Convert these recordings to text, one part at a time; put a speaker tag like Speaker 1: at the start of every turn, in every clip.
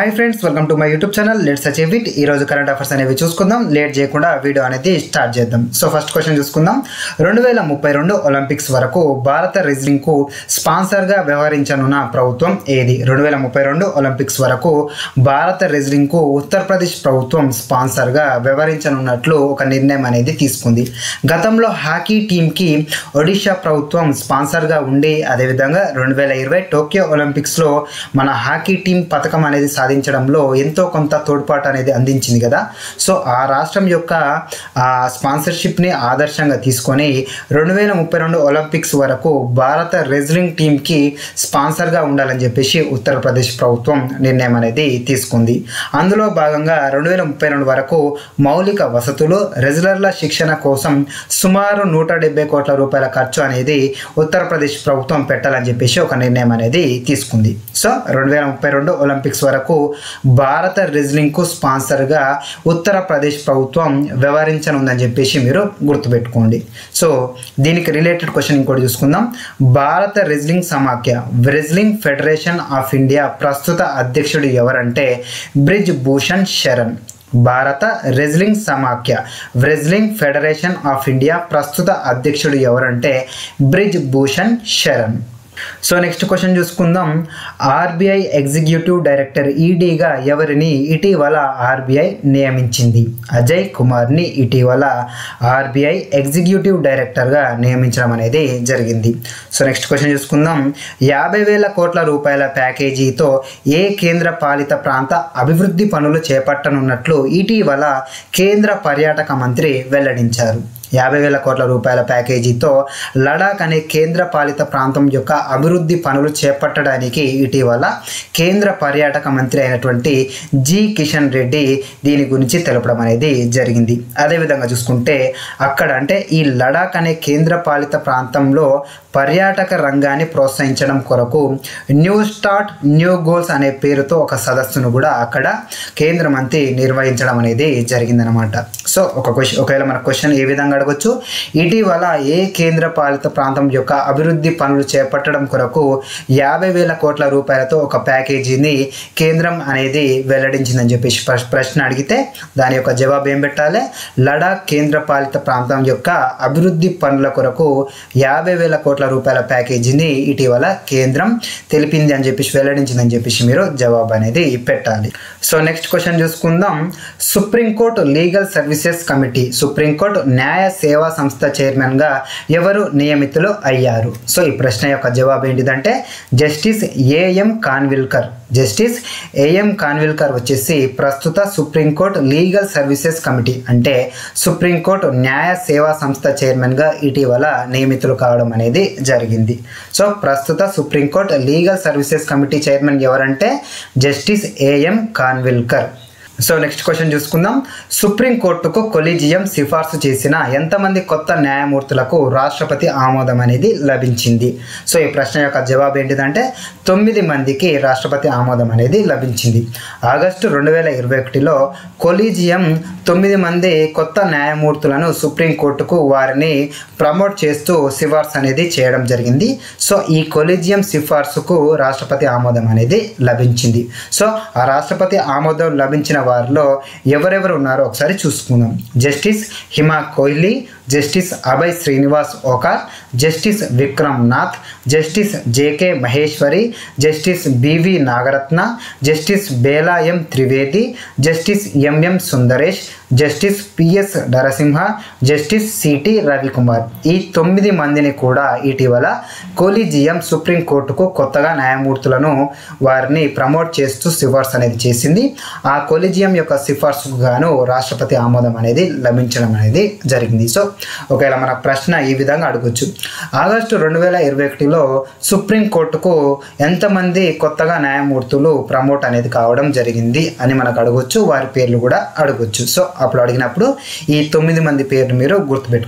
Speaker 1: hi friends welcome to my YouTube channel let such it ఈ రోజు current affairs అనేవి చూసుకుందాం లేట్ చేయకుండా వీడియో అనేది స్టార్ట్ చేద్దాం సో ఫస్ట్ క్వశ్చన్ చూసుకుందాం రెండు వేల ముప్పై రెండు ఒలింపిక్స్ వరకు భారత రెజ్లింగ్ కు స్పాన్సర్ గా వ్యవహరించనున్న ప్రభుత్వం ఏది రెండు వేల ముప్పై రెండు ఒలింపిక్స్ వరకు భారత రెజ్లింగ్ కు ఉత్తరప్రదేశ్ ప్రభుత్వం స్పాన్సర్ గా వ్యవహరించనున్నట్లు ఒక నిర్ణయం అనేది తీసుకుంది గతంలో హాకీ టీమ్ కి ఒడిషా ప్రభుత్వం స్పాన్సర్ గా ఉండి అదేవిధంగా రెండు వేల ఇరవై టోక్యో ఒలింపిక్స్ లో మన హాకీ టీం పథకం అనేది సాధించడంలో ఎంతో కొంత తోడ్పాటు అనేది అందించింది కదా సో ఆ రాష్ట్రం యొక్క ఆ స్పాన్సర్షిప్ని ఆదర్శంగా తీసుకొని రెండు వేల ముప్పై రెండు ఒలింపిక్స్ వరకు భారత రెజ్లింగ్ టీంకి స్పాన్సర్గా ఉండాలని చెప్పేసి ఉత్తరప్రదేశ్ ప్రభుత్వం నిర్ణయం అనేది తీసుకుంది అందులో భాగంగా రెండు వేల ముప్పై రెండు వరకు మౌలిక వసతులు రెజ్లర్ల శిక్షణ కోసం సుమారు నూట డెబ్బై కోట్ల రూపాయల ఖర్చు అనేది ఉత్తరప్రదేశ్ ప్రభుత్వం పెట్టాలని చెప్పేసి ఒక నిర్ణయం అనేది తీసుకుంది సో రెండు వేల ముప్పై రెండు ఒలింపిక్స్ వరకు భారత రెజ్లింగ్కు స్పాన్సర్గా ఉత్తరప్రదేశ్ ప్రభుత్వం వ్యవహరించనుందని చెప్పేసి మీరు గుర్తుపెట్టుకోండి సో దీనికి రిలేటెడ్ క్వశ్చన్ ఇంకోటి చూసుకుందాం భారత రెజ్లింగ్ సమాఖ్య రెజ్లింగ్ ఫెడరేషన్ ఆఫ్ ఇండియా ప్రస్తుత అధ్యక్షుడు ఎవరంటే బ్రిజ్ భూషణ్ శరణ్ భారత రెజ్లింగ్ సమాఖ్య రెజ్లింగ్ ఫెడరేషన్ ఆఫ్ ఇండియా ప్రస్తుత అధ్యక్షుడు ఎవరంటే Brij Bhushan Sharan so next question చూసుకుందాం ఆర్బీఐ ఎగ్జిక్యూటివ్ డైరెక్టర్ ఈడీగా ఎవరిని ఇటీవల ఆర్బీఐ నియమించింది అజయ్ కుమార్ని ఇటీవల ఆర్బీఐ ఎగ్జిక్యూటివ్ డైరెక్టర్గా నియమించడం అనేది జరిగింది సో నెక్స్ట్ క్వశ్చన్ చూసుకుందాం యాభై వేల కోట్ల రూపాయల ప్యాకేజీతో ఏ కేంద్ర పాలిత ప్రాంత అభివృద్ధి పనులు చేపట్టనున్నట్లు ఇటీవల కేంద్ర పర్యాటక మంత్రి వెల్లడించారు యాభై వేల కోట్ల రూపాయల ప్యాకేజీతో లడాక్ అనే కేంద్ర పాలిత ప్రాంతం యొక్క అభివృద్ధి పనులు చేపట్టడానికి ఇటీవల కేంద్ర పర్యాటక మంత్రి అయినటువంటి జి కిషన్ రెడ్డి దీని గురించి తెలపడం అనేది జరిగింది అదేవిధంగా చూసుకుంటే అక్కడ అంటే ఈ లడాక్ అనే కేంద్ర పాలిత ప్రాంతంలో పర్యాటక రంగాన్ని ప్రోత్సహించడం కొరకు న్యూ స్టార్ట్ న్యూ గోల్స్ అనే పేరుతో ఒక సదస్సును కూడా అక్కడ కేంద్ర మంత్రి నిర్వహించడం అనేది జరిగిందనమాట సో ఒక క్వశ్చన్ ఒకవేళ మన క్వశ్చన్ ఏ విధంగా అడగొచ్చు ఇటీవల ఏ కేంద్ర పాలిత ప్రాంతం యొక్క అభివృద్ధి పనులు చేపట్టడం కొరకు యాభై వేల కోట్ల రూపాయలతో ఒక ప్యాకేజీని కేంద్రం అనేది వెల్లడించిందని చెప్పేసి ప్ర- ప్రశ్న అడిగితే దాని యొక్క జవాబు ఏం పెట్టాలి లడాక్ కేంద్ర పాలిత ప్రాంతం యొక్క అభివృద్ధి పనుల కొరకు యాభై వేల కోట్ల రూపాయల ప్యాకేజీని ఇటీవల కేంద్రం తెలిపింది అని చెప్పేసి వెల్లడించిందని చెప్పేసి మీరు జవాబు అనేది పెట్టాలి సో నెక్స్ట్ క్వశ్చన్ చూసుకుందాం supreme court legal services committee supreme court న్యాయ సేవా సంస్థ చైర్మన్గా ఎవరు నియమితులు అయ్యారు సో ఈ ప్రశ్న యొక్క జవాబు ఏంటిదంటే justice AM Khanwilkar justice AM Khanwilkar వచ్చేసి ప్రస్తుత సుప్రీంకోర్టు లీగల్ సర్వీసెస్ కమిటీ అంటే సుప్రీంకోర్టు న్యాయ సేవా సంస్థ చైర్మన్గా ఇటీవల నియమితులు కావడం అనేది జరిగింది సో ప్రస్తుత supreme court legal services committee chairman ఎవరంటే justice AM Khanwilkar so next question చూసుకుందాం సుప్రీంకోర్టుకు కొలీజియం సిఫార్సు చేసిన ఎంతమంది కొత్త న్యాయమూర్తులకు రాష్ట్రపతి ఆమోదం అనేది లభించింది సో ఈ ప్రశ్న యొక్క జవాబు ఏంటిదంటే తొమ్మిది మందికి రాష్ట్రపతి ఆమోదం అనేది లభించింది ఆగస్టు రెండు వేల ఇరవై ఒకటిలో కొలీజియం తొమ్మిది మంది కొత్త న్యాయమూర్తులను సుప్రీంకోర్టుకు వారిని ప్రమోట్ చేస్తూ సిఫార్సు అనేది చేయడం జరిగింది సో ఈ కొలీజియం సిఫార్సుకు రాష్ట్రపతి ఆమోదం అనేది లభించింది సో ఆ రాష్ట్రపతి ఆమోదం లభించిన వారిలో ఎవరెవరు ఉన్నారో ఒకసారి చూసుకుందాం justice Hima Kohli justice Abhay Srinivas Oka justice Vikram Nath justice JK Maheshwari justice BV Nagarathna justice Bela M Trivedi justice MM Sundresh justice PS Narasimha justice CT Ravikumar ఈ తొమ్మిది మందిని కూడా ఇటీవల కొలీజియం సుప్రీంకోర్టుకు కొత్తగా న్యాయమూర్తులను వారిని ప్రమోట్ చేస్తూ సిఫార్సు అనేది చేసింది ఆ కొలీజియం యొక్క సిఫార్సుకు గాను రాష్ట్రపతి ఆమోదం అనేది లభించడం అనేది జరిగింది సో ఒకవేళ మన ప్రశ్న ఈ విధంగా అడగొచ్చు ఆగస్టు రెండు వేల ఇరవై ఒకటిలో సుప్రీంకోర్టుకు ఎంతమంది కొత్తగా న్యాయమూర్తులు ప్రమోట్ అనేది కావడం జరిగింది అని మనకు అడగొచ్చు వారి పేర్లు కూడా అడగొచ్చు సో అప్పుడు అడిగినప్పుడు ఈ తొమ్మిది మంది పేర్లు మీరు గుర్తుపెట్టుకోవాలి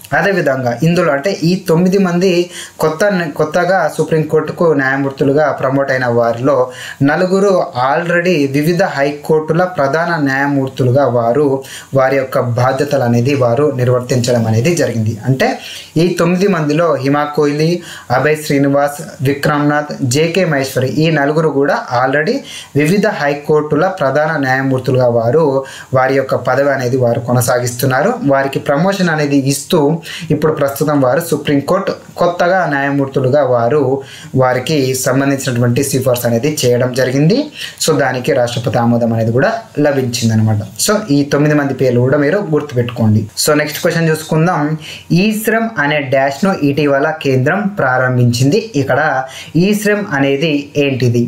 Speaker 1: అదేవిధంగా ఇందులో అంటే ఈ తొమ్మిది మంది కొత్త కొత్తగా సుప్రీంకోర్టుకు న్యాయమూర్తులుగా ప్రమోట్ అయిన వారిలో నలుగురు ఆల్రెడీ వివిధ హైకోర్టుల ప్రధాన న్యాయమూర్తులుగా వారు వారి యొక్క బాధ్యతలు అనేది వారు నిర్వర్తించడం అనేది జరిగింది అంటే ఈ తొమ్మిది మందిలో హిమా కోహ్లీ అభయ్ శ్రీనివాస్ విక్రమ్నాథ్ జేకే మహేశ్వరి ఈ నలుగురు కూడా ఆల్రెడీ వివిధ హైకోర్టుల ప్రధాన న్యాయమూర్తులుగా వారు వారి యొక్క పదవి అనేది వారు కొనసాగిస్తున్నారు వారికి ప్రమోషన్ అనేది ఇస్తూ ఇప్పుడు ప్రస్తుతం వారు సుప్రీంకోర్టు కొత్తగా న్యాయమూర్తులుగా వారు వారికి సంబంధించినటువంటి సిఫార్సు అనేది చేయడం జరిగింది సో దానికి రాష్ట్రపతి ఆమోదం అనేది కూడా లభించింది అనమాట సో ఈ తొమ్మిది మంది పేర్లు కూడా మీరు గుర్తుపెట్టుకోండి సో నెక్స్ట్ క్వశ్చన్ చూసుకుందాం ఈ శ్రమ్ అనే డాష్ను ఇటీవల కేంద్రం ప్రారంభించింది ఇక్కడ ఈ శ్రమ్ అనేది ఏంటిది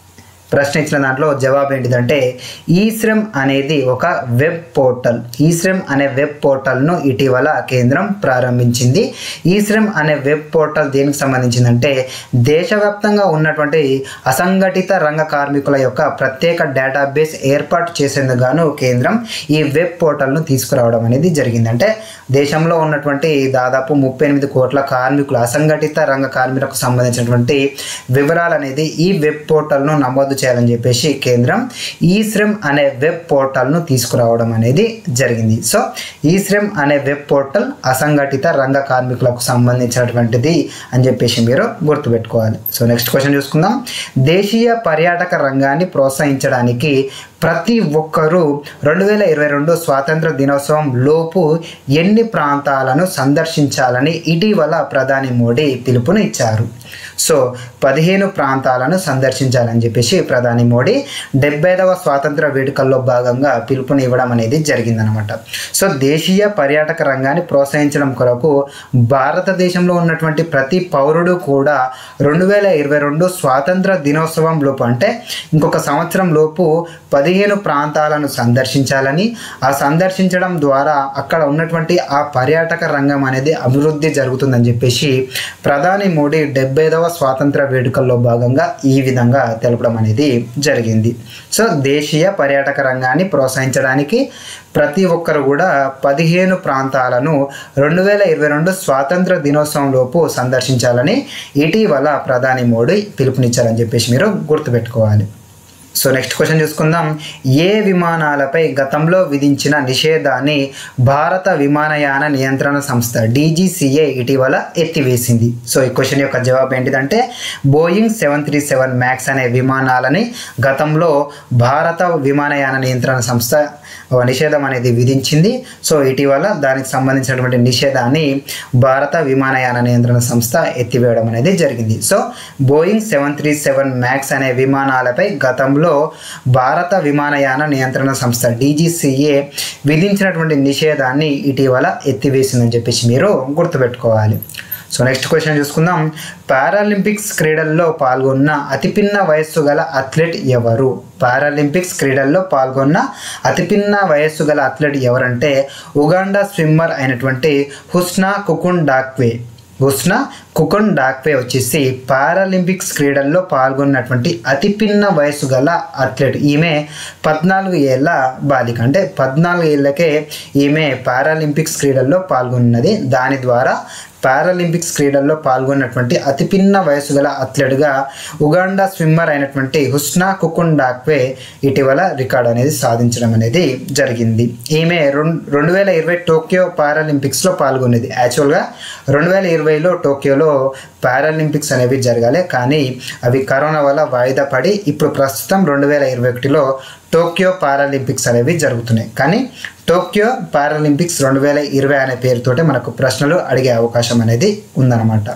Speaker 1: ప్రశ్న ఇచ్చిన దాంట్లో జవాబు ఏంటిదంటే ఈ శ్రమ్ అనేది ఒక వెబ్ పోర్టల్ ఈ శ్రమ్ అనే వెబ్ పోర్టల్ను ఇటీవల కేంద్రం ప్రారంభించింది ఈ శ్రమ్ అనే వెబ్ పోర్టల్ దేనికి సంబంధించిందంటే దేశవ్యాప్తంగా ఉన్నటువంటి అసంఘటిత రంగ కార్మికుల యొక్క ప్రత్యేక డేటాబేస్ ఏర్పాటు చేసేందుకు గాను కేంద్రం ఈ వెబ్ పోర్టల్ను తీసుకురావడం అనేది జరిగింది అంటే దేశంలో ఉన్నటువంటి దాదాపు ముప్పై ఎనిమిది కోట్ల కార్మికులు అసంఘటిత రంగ కార్మికులకు సంబంధించినటువంటి వివరాలు అనేది ఈ వెబ్ పోర్టల్ను నమోదు చేయాలని చెప్పేసి కేంద్రం ఈ శ్రమ్ అనే వెబ్ పోర్టల్ను తీసుకురావడం అనేది జరిగింది సో ఈ శ్రమ్ అనే వెబ్ పోర్టల్ అసంఘటిత రంగ కార్మికులకు సంబంధించినటువంటిది అని చెప్పేసి మీరు గుర్తుపెట్టుకోవాలి సో నెక్స్ట్ క్వశ్చన్ చూసుకుందాం దేశీయ పర్యాటక రంగాన్ని ప్రోత్సహించడానికి ప్రతి ఒక్కరూ రెండు వేల ఇరవై రెండు స్వాతంత్ర దినోత్సవం లోపు ఎన్ని ప్రాంతాలను సందర్శించాలని ఇటీవల ప్రధాని మోడీ పిలుపుని ఇచ్చారు సో పదిహేను ప్రాంతాలను సందర్శించాలని చెప్పేసి ప్రధాని మోడీ డెబ్బైదవ స్వాతంత్ర వేడుకల్లో భాగంగా పిలుపుని ఇవ్వడం అనేది జరిగిందనమాట సో దేశీయ పర్యాటక రంగాన్ని ప్రోత్సహించడం కొరకు భారతదేశంలో ఉన్నటువంటి ప్రతి పౌరుడు కూడా రెండు వేల ఇరవై రెండు స్వాతంత్ర దినోత్సవం లోపు అంటే ఇంకొక సంవత్సరం లోపు పదిహేను ప్రాంతాలను సందర్శించాలని ఆ సందర్శించడం ద్వారా అక్కడ ఉన్నటువంటి ఆ పర్యాటక రంగం అనేది అభివృద్ధి జరుగుతుందని చెప్పేసి ప్రధాని మోడీ డెబ్బైదవ స్వాతంత్ర వేడుకల్లో భాగంగా ఈ విధంగా తెలపడం అనేది జరిగింది సో దేశీయ పర్యాటక రంగాన్ని ప్రోత్సహించడానికి ప్రతి ఒక్కరు కూడా పదిహేను ప్రాంతాలను రెండు వేల ఇరవై రెండు స్వాతంత్ర దినోత్సవం లోపు సందర్శించాలని ఇటీవల ప్రధాని మోడీ పిలుపునిచ్చారని చెప్పేసి మీరు గుర్తుపెట్టుకోవాలి సో నెక్స్ట్ క్వశ్చన్ చూసుకుందాం ఏ విమానాలపై గతంలో విధించిన నిషేధాన్ని భారత విమానయాన నియంత్రణ సంస్థ డీజీసీఏ ఇటీవల ఎత్తివేసింది సో ఈ క్వశ్చన్ యొక్క జవాబు ఏంటిదంటే Boeing seven three seven max అనే విమానాలని గతంలో భారత విమానయాన నియంత్రణ సంస్థ నిషేధం అనేది విధించింది సో ఇటీవల దానికి సంబంధించినటువంటి నిషేధాన్ని భారత విమానయాన నియంత్రణ సంస్థ ఎత్తివేయడం అనేది జరిగింది so Boeing seven three seven max అనే విమానాలపై గతంలో భారత విమానయాన నియంత్రణ సంస్థ డీజీసీఏ విధించినటువంటి నిషేధాన్ని ఇటీవల ఎత్తివేసిందని చెప్పేసి మీరు గుర్తుపెట్టుకోవాలి సో నెక్స్ట్ క్వశ్చన్ చూసుకుందాం పారాలింపిక్స్ క్రీడల్లో పాల్గొన్న అతిపిన్న వయస్సు గల అథ్లెట్ ఎవరు పారాలింపిక్స్ క్రీడల్లో పాల్గొన్న అతిపిన్న వయస్సు గల అథ్లెట్ ఎవరంటే ఉగాండా స్విమ్మర్ అయినటువంటి హుస్నా కుకున్ డాక్వే హుస్నా కుకన్ డాక్వే వచ్చేసి పారాలింపిక్స్ క్రీడల్లో పాల్గొన్నటువంటి అతి పిన్న వయసు గల అథ్లెట్ ఈమె పద్నాలుగు ఏళ్ళ బాలిక అంటే పద్నాలుగు ఏళ్ళకే ఈమె పారాలింపిక్స్ క్రీడల్లో పాల్గొన్నది దాని ద్వారా పారాలింపిక్స్ క్రీడల్లో పాల్గొన్నటువంటి అతి పిన్న వయసు గల అథ్లెట్గా ఉగాండా స్విమ్మర్ అయినటువంటి హుస్నా కుకున్ డాక్వే ఇటీవల రికార్డ్ అనేది సాధించడం అనేది జరిగింది ఈమె రెండు రెండు వేల ఇరవై టోక్యో పారాలింపిక్స్లో పాల్గొనేది యాక్చువల్గా రెండు వేల ఇరవైలో టోక్యోలో పారాలింపిక్స్ అనేవి జరగాలి కానీ అవి కరోనా వల్ల వాయిదా పడి ఇప్పుడు ప్రస్తుతం రెండు వేల ఇరవై ఒకటిలో టోక్యో పారాలింపిక్స్ అనేవి జరుగుతున్నాయి కానీ టోక్యో పారాలింపిక్స్ రెండు వేల ఇరవై అనే పేరుతోటే మనకు ప్రశ్నలు అడిగే అవకాశం అనేది ఉందన్నమాట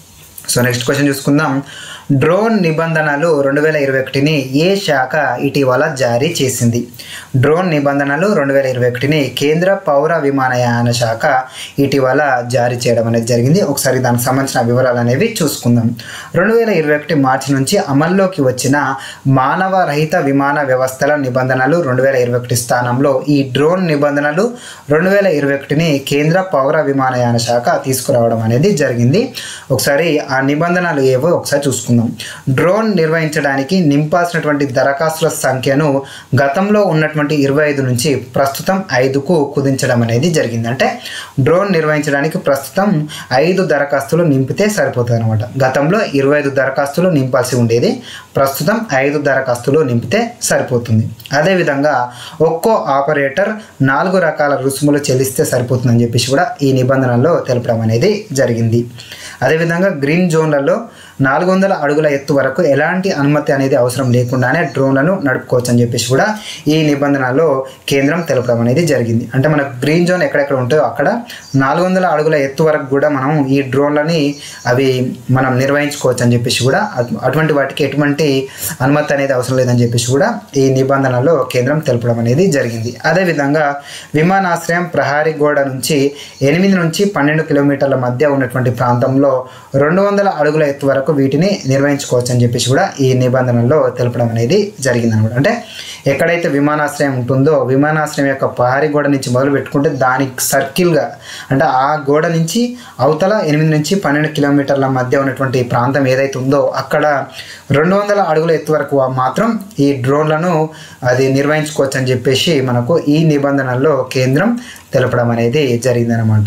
Speaker 1: సో నెక్స్ట్ క్వశ్చన్ చూసుకుందాం డ్రోన్ నిబంధనలు రెండు వేల ఇరవై ఒకటిని ఏ శాఖ ఇటీవల జారీ చేసింది డ్రోన్ నిబంధనలు రెండు వేల ఇరవై ఒకటిని కేంద్ర పౌర విమానయాన శాఖ ఇటీవల జారీ చేయడం అనేది జరిగింది ఒకసారి దానికి సంబంధించిన వివరాలు అనేవి చూసుకుందాం రెండు వేల ఇరవై ఒకటి మార్చి నుంచి అమల్లోకి వచ్చిన మానవ రహిత విమాన వ్యవస్థల నిబంధనలు రెండు వేల ఇరవై ఒకటి స్థానంలో ఈ డ్రోన్ నిబంధనలు రెండు వేల ఇరవై ఒకటిని కేంద్ర పౌర విమానయాన శాఖ తీసుకురావడం అనేది జరిగింది ఒకసారి ఆ నిబంధనలు ఏవో ఒకసారి చూసుకుందాం చూసుకుందాం డ్రోన్ నిర్వహించడానికి నింపాల్సినటువంటి దరఖాస్తుల సంఖ్యను గతంలో ఉన్నటువంటి ఇరవై ఐదు నుంచి ప్రస్తుతం ఐదుకు కుదించడం అనేది జరిగింది అంటే డ్రోన్ నిర్వహించడానికి ప్రస్తుతం ఐదు దరఖాస్తులు నింపితే సరిపోతుంది అనమాట గతంలో ఇరవై ఐదు దరఖాస్తులు నింపాల్సి ఉండేది ప్రస్తుతం ఐదు దరఖాస్తులు నింపితే సరిపోతుంది అదేవిధంగా ఒక్కో ఆపరేటర్ నాలుగు రకాల రుసుములు చెల్లిస్తే సరిపోతుందని చెప్పేసి కూడా ఈ నిబంధనల్లో తెలపడం అనేది జరిగింది అదేవిధంగా గ్రీన్ జోన్లలో నాలుగు వందల అడుగుల ఎత్తు వరకు ఎలాంటి అనుమతి అనేది అవసరం లేకుండానే డ్రోన్లను నడుపుకోవచ్చు అని చెప్పేసి కూడా ఈ నిబంధనలో కేంద్రం తెలపడం అనేది జరిగింది అంటే మనకు గ్రీన్ జోన్ ఎక్కడెక్కడ ఉంటాయో అక్కడ నాలుగు వందల అడుగుల ఎత్తు వరకు కూడా మనం ఈ డ్రోన్లని అవి మనం నిర్వహించుకోవచ్చు అని చెప్పేసి కూడా అటు- అటువంటి వాటికి ఎటువంటి అనుమతి అనేది అవసరం లేదని చెప్పేసి కూడా ఈ నిబంధనలో కేంద్రం తెలపడం అనేది జరిగింది అదేవిధంగా విమానాశ్రయం ప్రహారీ గోడ నుంచి ఎనిమిది నుంచి పన్నెండు కిలోమీటర్ల మధ్య ఉన్నటువంటి ప్రాంతంలో రెండు వందల అడుగుల ఎత్తు వరకు వీటిని నిర్వహించుకోవచ్చు అని చెప్పేసి కూడా ఈ నిబంధనల్లో తెలపడం అనేది జరిగింది అనమాట అంటే ఎక్కడైతే విమానాశ్రయం ఉంటుందో విమానాశ్రయం యొక్క ప్రహారీ గోడ నుంచి మొదలు పెట్టుకుంటే దానికి సర్కిల్గా అంటే ఆ గోడ నుంచి అవతల ఎనిమిది నుంచి పన్నెండు కిలోమీటర్ల మధ్య ఉన్నటువంటి ప్రాంతం ఏదైతే ఉందో అక్కడ రెండు వందల అడుగుల ఎత్తు వరకు మాత్రం ఈ డ్రోన్లను అది నిర్వహించుకోవచ్చు అని చెప్పేసి మనకు ఈ నిబంధనల్లో కేంద్రం తెలపడం అనేది జరిగిందనమాట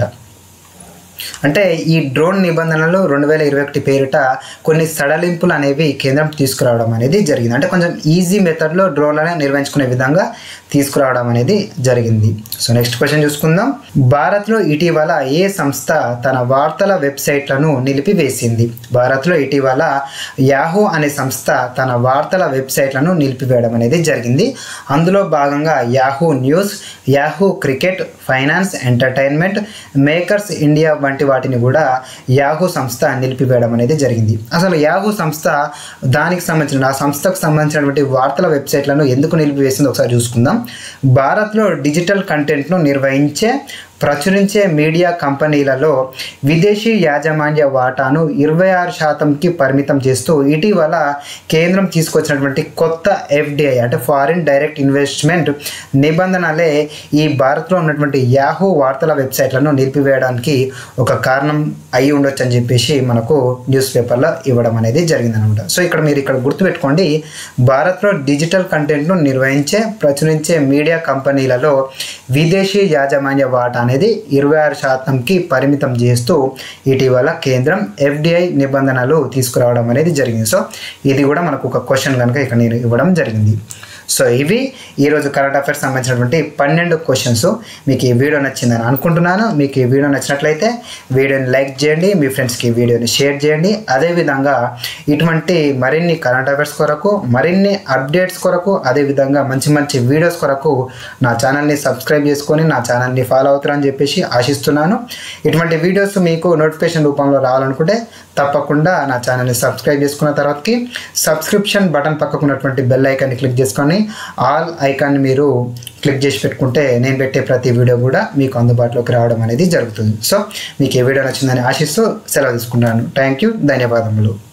Speaker 1: అంటే ఈ డ్రోన్ నిబంధనలు రెండు వేల ఇరవై ఒకటి పేరిట కొన్ని సడలింపులు అనేవి కేంద్రం తీసుకురావడం అనేది జరిగింది అంటే కొంచెం ఈజీ మెథడ్లో డ్రోన్లను నిర్వహించుకునే విధంగా తీసుకురావడం అనేది జరిగింది సో నెక్స్ట్ క్వశ్చన్ చూసుకుందాం భారత్లో ఇటీవల ఏ సంస్థ తన వార్తల వెబ్సైట్లను నిలిపివేసింది భారత్లో ఇటీవల యాహూ అనే సంస్థ తన వార్తల వెబ్సైట్లను నిలిపివేయడం అనేది జరిగింది అందులో భాగంగా Yahoo news Yahoo cricket finance entertainment makers India వంటి వాటిని కూడా యాహూ సంస్థ నిలిపివేయడం అనేది జరిగింది అసలు యాహూ సంస్థ దానికి సంబంధించిన ఆ సంస్థకు సంబంధించినటువంటి వార్తల వెబ్సైట్లను ఎందుకు నిలిపివేసిందో ఒకసారి చూసుకుందాం భారత్లో డిజిటల్ కంటెంట్ను నిర్వహించే ప్రచురించే మీడియా కంపెనీలలో విదేశీ యాజమాన్య వాటాను ఇరవై ఆరు శాతంకి పరిమితం చేస్తూ ఇటీవల కేంద్రం తీసుకొచ్చినటువంటి కొత్త ఎఫ్డిఐ అంటే ఫారిన్ డైరెక్ట్ ఇన్వెస్ట్మెంట్ నిబంధనలే ఈ భారత్లో ఉన్నటువంటి యాహూ వార్తల వెబ్సైట్లను నిలిపివేయడానికి ఒక కారణం అయి ఉండొచ్చు అని చెప్పేసి మనకు న్యూస్ పేపర్లో ఇవ్వడం అనేది జరిగిందనమాట సో ఇక్కడ మీరు ఇక్కడ గుర్తుపెట్టుకోండి భారత్లో డిజిటల్ కంటెంట్ను నిర్వహించే ప్రచురించే మీడియా కంపెనీలలో విదేశీ యాజమాన్య వాటా అనేది ఇరవై ఆరు శాతంకి పరిమితం చేస్తూ ఇటీవల కేంద్రం ఎఫ్డిఐ నిబంధనలు తీసుకురావడం అనేది జరిగింది సో ఇది కూడా మనకు ఒక క్వశ్చన్ కనుక ఇక్కడ నేను ఇవ్వడం జరిగింది సో ఇవి ఈరోజు కరెంట్ అఫైర్స్ సంబంధించినటువంటి పన్నెండు క్వశ్చన్స్ మీకు ఈ వీడియో నచ్చిందని అనుకుంటున్నాను మీకు ఈ వీడియో నచ్చినట్లయితే వీడియోని లైక్ చేయండి మీ ఫ్రెండ్స్కి ఈ వీడియోని షేర్ చేయండి అదేవిధంగా ఇటువంటి మరిన్ని కరెంట్ అఫైర్స్ కొరకు మరిన్ని అప్డేట్స్ కొరకు అదేవిధంగా మంచి మంచి వీడియోస్ కొరకు నా ఛానల్ని సబ్స్క్రైబ్ చేసుకొని నా ఛానల్ని ఫాలో అవుతారని చెప్పేసి ఆశిస్తున్నాను ఇటువంటి వీడియోస్ మీకు నోటిఫికేషన్ రూపంలో రావాలనుకుంటే తప్పకుండా నా ఛానల్ని సబ్స్క్రైబ్ చేసుకున్న తర్వాతకి సబ్స్క్రిప్షన్ బటన్ పక్కకు ఉన్నటువంటి బెల్ ఐకాన్ని క్లిక్ చేసుకొని ఆల్ ఐకాన్ని మీరు క్లిక్ చేసి పెట్టుకుంటే నేను పెట్టే ప్రతి వీడియో కూడా మీకు అందుబాటులోకి రావడం అనేది జరుగుతుంది సో మీకు ఏ వీడియో నచ్చిందని ఆశిస్తూ సెలవు తీసుకుంటాను థ్యాంక్ యూ ధన్యవాదములు